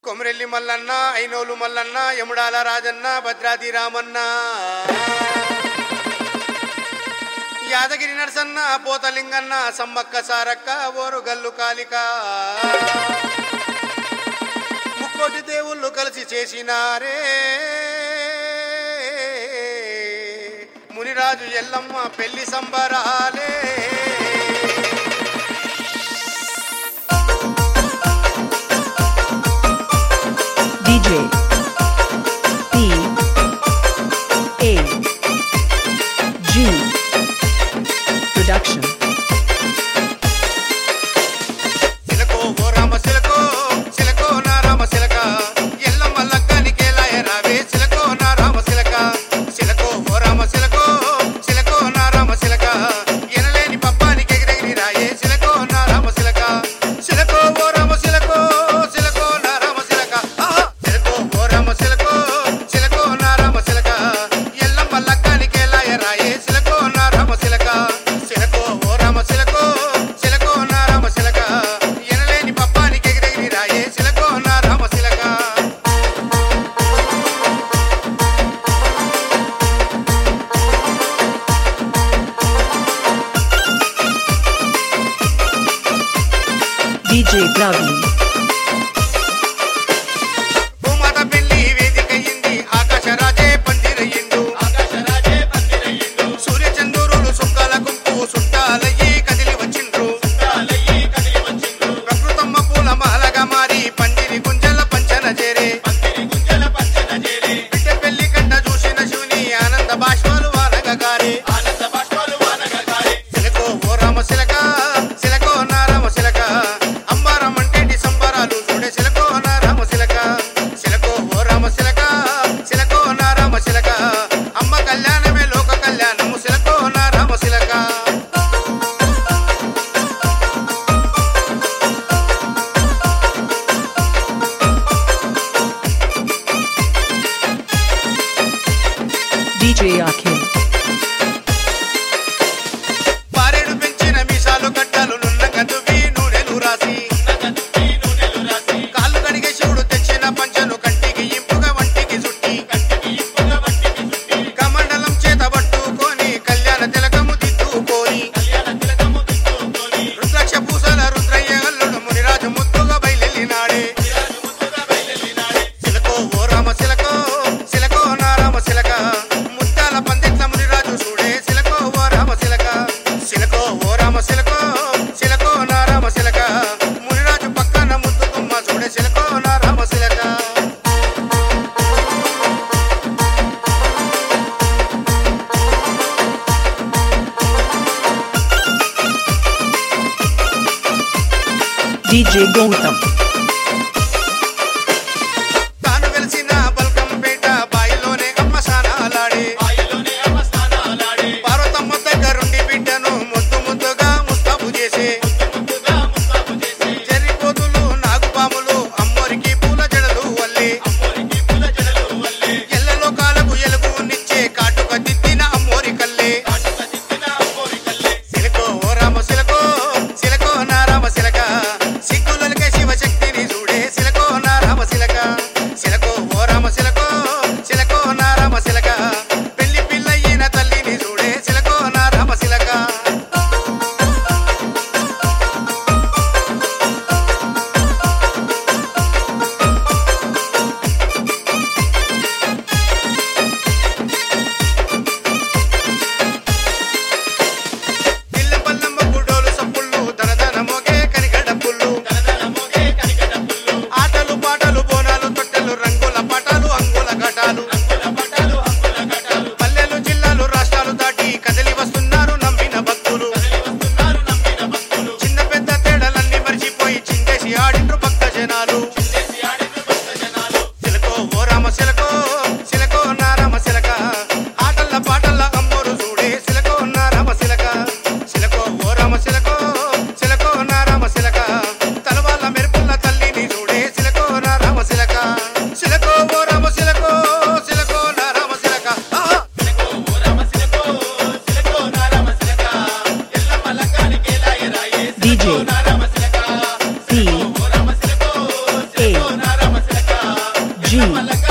కొమరెల్లి మల్లన్న ఐనోలు మల్లన్న యముడాల రాజన్న భద్రాది రామన్న యాదగిరి నరసన్న పోతలింగన్న సమ్మక్క సారక్క ఓరు గల్లు కాలిక ముక్కోటి దేవుళ్ళు కలిసి చేసినారే మునిరాజు ఎల్లమ్మ పెళ్లి సంబరాలే DJ B A G Production సిలకో ఓ రామ సిలకో సిలకో నా రామ సిలక ఎల్లమ్మ లగ్గానికి లాయ రావే సిలకో నా రామ సిలక సిలకో ఓ రామ సిలకో సిలకో నా రామ సిలక ఎనలేని పప్పానికి ఎగిరెగిరి రాయే సిలకో నా రామ సిలక సిలకో ఓ రామ సిలకో సిలకో నా రామ సిలక ఆహా! సిలకో ఓ రామ సిలకో సిలకో నా రామ సిలక ఎల్లమ్మ లగ్గానికి లాయ రాయే సిలకో నా రామ సిలక సిలకో ఓ రామ సిలకో సిలకో నా రామ సిలక ఎనలేని పప్పానికి ఎగిరెగిరి రాయే సిలకో నా రామ సిలక DJ Praveen భూమాత పెళ్లి వేదికయింది ఆకాశరాజే పందిరయ్యిండు ఆకాశరాజే పందిరయ్యిండు సూర్యచంద్రులు సుక్కల గుంపు సుట్టాలయ్యి కదిలి వచ్చిండ్రు సుట్టాలయ్యి కదిలి వచ్చిండ్రు ప్రకృతమ్మ పూల మాలగా మారి పందిరి గుంజల పంచన చేరే పందిరి గుంజల పంచన చేరే బిడ్డ పెళ్లి కంట చూసిన శివుని ఆనంద బాష్పాలు వానగా కారే ఆనంద బాష్పాలు వానగా కారే సిలకో ఓ రామ సిలక సిలకో నా రామ సిలక అంబారం అంటే సంబరాలు చూడే సిలకో నా రామ సిలక సిలకో ఓ రామ సిలక సిలకో నా రామ సిలక అమ్మ కళ్యాణమే లోక కళ్యాణము సిలకో నా రామ సిలక DJ Akhil పారేడు పెంచిన మీసాలు కట్టలు నున్నగా దువ్వి నూనెలు రాసి కాళ్ళు కడిగే శివుడు తెచ్చిన పంచను కంటికి ఇంపుగా వంటికి చుట్టి కమండలం చేత పట్టుకొని కళ్యాణ తిలకము దిద్దుకొని రుద్రాక్ష పూసల రుద్రయ్య అల్లుడు మునిరాజు ముద్దుగా బయలెళ్ళినాడే సిలకో ఓ రామ సిలకో సిలకో నా రామ సిలక ముత్తాల పందిట్ల మునిరాజు చూడే సిలకో ఓ రామ సిలక సిలకో ఓ రామ సిలకో సిలకో నా రామ సిలక మునిరాజు పక్కన ముద్దు కొమ్మ చూడే సిలకో నా రామ సిలక DJ Gautam తాను వెలిసిన బల్కంపేట బాయిలోనే అమ్మ సానాలాడే పార్వతమ్మ దగ్గరుండి బిడ్డను ముద్దు ముద్దుగా ముస్తాబు చేసే చెర్రిపోతులు నాగుపాములు అమ్మోరికి పూల జడలు వల్లే ఎల్లలో కాలకు ఎలుగునిచ్చే కాటుక దిద్దిన అమ్మోరి కల్లే సిలకో ఓ రామ సిలకో సిలకో నా రామ సిలక సిగ్గులకే శివ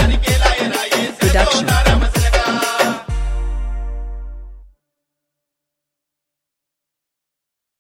Production.